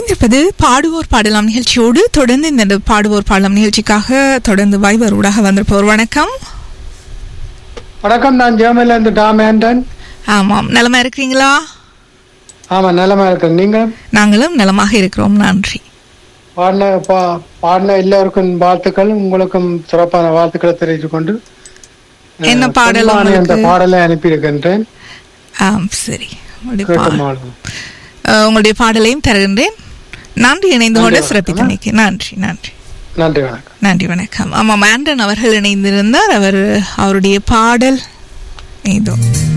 இணைந்திருப்பது பாடுவோர் பாடலாம் நிகழ்ச்சியோடு தொடர்ந்து இந்த பாடுவோர் பாடலாம் நிகழ்ச்சிக்காக தொடர்ந்து வைவர் ஊடாக வந்திருப்பவர் வணக்கம் வணக்கம் நான் ஜெர்மனில இருந்து டாம் ஆண்டன் ஆமாம் நலமா இருக்கிறீங்களா ஆமா நிலமா இருக்கேன் நீங்க நாங்களும் நலமாக இருக்கிறோம் நன்றி பாடின பா பாடின எல்லோருக்கும் வாழ்த்துக்கள் உங்களுக்கும் சிறப்பான வாழ்த்துக்களை தெரிவித்துக் கொண்டு அஹ், என்ன பாடல் பொன்மானி அந்த உங்களுக்கு? பாடலை அனுப்பியிருக்கின்றேன் ஆம் சரி உங்களுடைய கேட்டு பா- மாடுவோம் அஹ், உங்களுடைய பாடலையும் தருகின்றேன் நன்றி இணைந்து கொண்டு நன்றி, சிறப்பித்தமைக்கு நன்றி நன்றி நன்றி வணக்கம் நன்றி வணக்கம் ஆமாம் ஆண்டன் அவர்கள் இணைந்திருந்தார் அவர் அவருடைய பாடல் இதோ